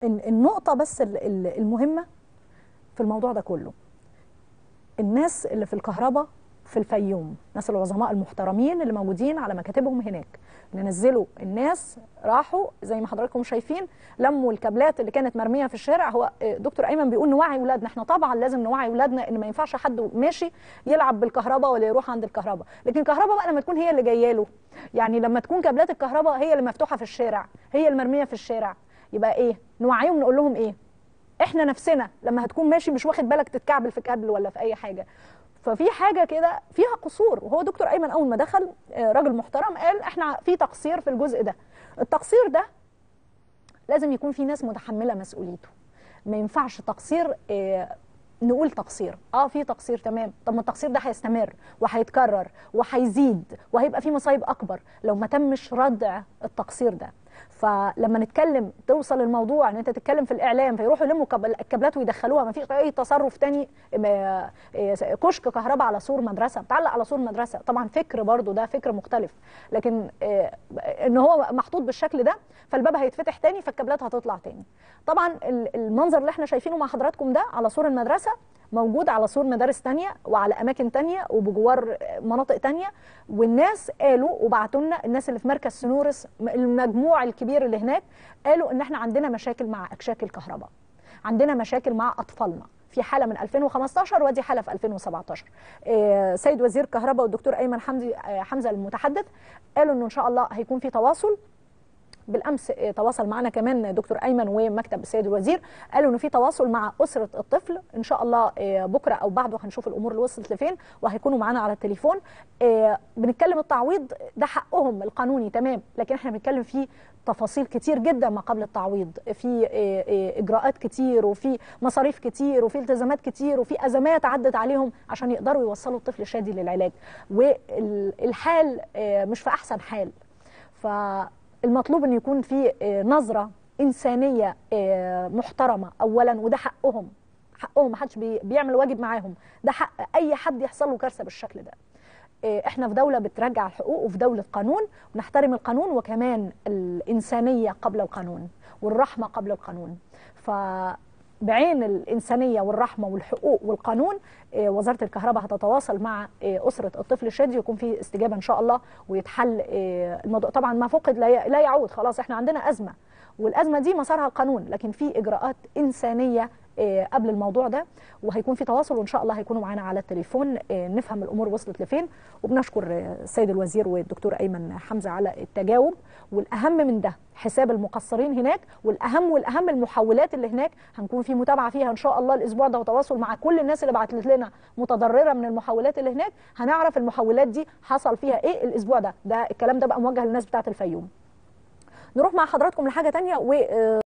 النقطه بس المهمه في الموضوع ده كله الناس اللي في الكهرباء في الفيوم ناس العظماء المحترمين اللي موجودين على مكاتبهم هناك اللي نزلوا الناس راحوا زي ما حضراتكم شايفين لموا الكابلات اللي كانت مرميه في الشارع هو دكتور ايمن بيقول نوعي اولادنا احنا طبعا لازم نوعي اولادنا ان ما ينفعش حد ماشي يلعب بالكهرباء ولا يروح عند الكهرباء لكن الكهرباء بقى لما تكون هي اللي جايه له يعني لما تكون كابلات الكهرباء هي اللي مفتوحه في الشارع هي المرميه في الشارع يبقى ايه نوعيهم نقول لهم ايه احنا نفسنا لما هتكون ماشي مش واخد بالك تتكعبل في كابل ولا في اي حاجه ففي حاجه كده فيها قصور وهو دكتور ايمن اول ما دخل راجل محترم قال احنا في تقصير في الجزء ده التقصير ده لازم يكون في ناس متحمله مسؤوليته ما ينفعش تقصير اه نقول تقصير اه في تقصير تمام طب ما التقصير ده هيستمر وهيتكرر وهيزيد وهيبقى في مصايب اكبر لو ما تمش ردع التقصير ده فلما نتكلم توصل الموضوع ان انت تتكلم في الاعلام فيروحوا يلموا الكابلات ويدخلوها ما فيش اي تصرف تاني كشك كهرباء على سور مدرسه بتعلق على سور مدرسه طبعا فكر برضو ده فكر مختلف لكن ان هو محطوط بالشكل ده فالباب هيتفتح تاني فالكابلات هتطلع تاني طبعا المنظر اللي احنا شايفينه مع حضراتكم ده على سور المدرسه موجود على سور مدارس تانية وعلى اماكن تانية وبجوار مناطق تانية والناس قالوا وبعتوا لنا الناس اللي في مركز سنورس المجموع الكبير اللي هناك قالوا ان احنا عندنا مشاكل مع اكشاك الكهرباء عندنا مشاكل مع اطفالنا في حاله من 2015 ودي حاله في 2017 آه سيد وزير الكهرباء والدكتور ايمن حمزه آه حمزه المتحدث قالوا انه ان شاء الله هيكون في تواصل بالامس تواصل معنا كمان دكتور ايمن ومكتب السيد الوزير قالوا انه في تواصل مع اسره الطفل ان شاء الله بكره او بعده هنشوف الامور اللي وصلت لفين وهيكونوا معانا على التليفون بنتكلم التعويض ده حقهم القانوني تمام لكن احنا بنتكلم فيه تفاصيل كتير جدا ما قبل التعويض في اجراءات كتير وفي مصاريف كتير وفي التزامات كتير وفي ازمات عدت عليهم عشان يقدروا يوصلوا الطفل الشادي للعلاج والحال مش في احسن حال ف المطلوب ان يكون في نظره انسانيه محترمه اولا وده حقهم حقهم ما حدش بيعمل واجب معاهم ده حق اي حد يحصل له كارثه بالشكل ده احنا في دوله بترجع الحقوق وفي دوله قانون ونحترم القانون وكمان الانسانيه قبل القانون والرحمه قبل القانون ف بعين الإنسانية والرحمة والحقوق والقانون وزارة الكهرباء هتتواصل مع أسرة الطفل الشادي ويكون في استجابة إن شاء الله ويتحل الموضوع طبعا ما فقد لا يعود خلاص احنا عندنا أزمة والأزمة دي مسارها القانون لكن في إجراءات إنسانية قبل الموضوع ده وهيكون في تواصل وان شاء الله هيكونوا معانا على التليفون نفهم الامور وصلت لفين وبنشكر السيد الوزير والدكتور ايمن حمزه على التجاوب والاهم من ده حساب المقصرين هناك والاهم والاهم المحولات اللي هناك هنكون في متابعه فيها ان شاء الله الاسبوع ده وتواصل مع كل الناس اللي بعتت لنا متضرره من المحولات اللي هناك هنعرف المحولات دي حصل فيها ايه الاسبوع ده ده الكلام ده بقى موجه للناس بتاعه الفيوم نروح مع حضراتكم لحاجه ثانيه و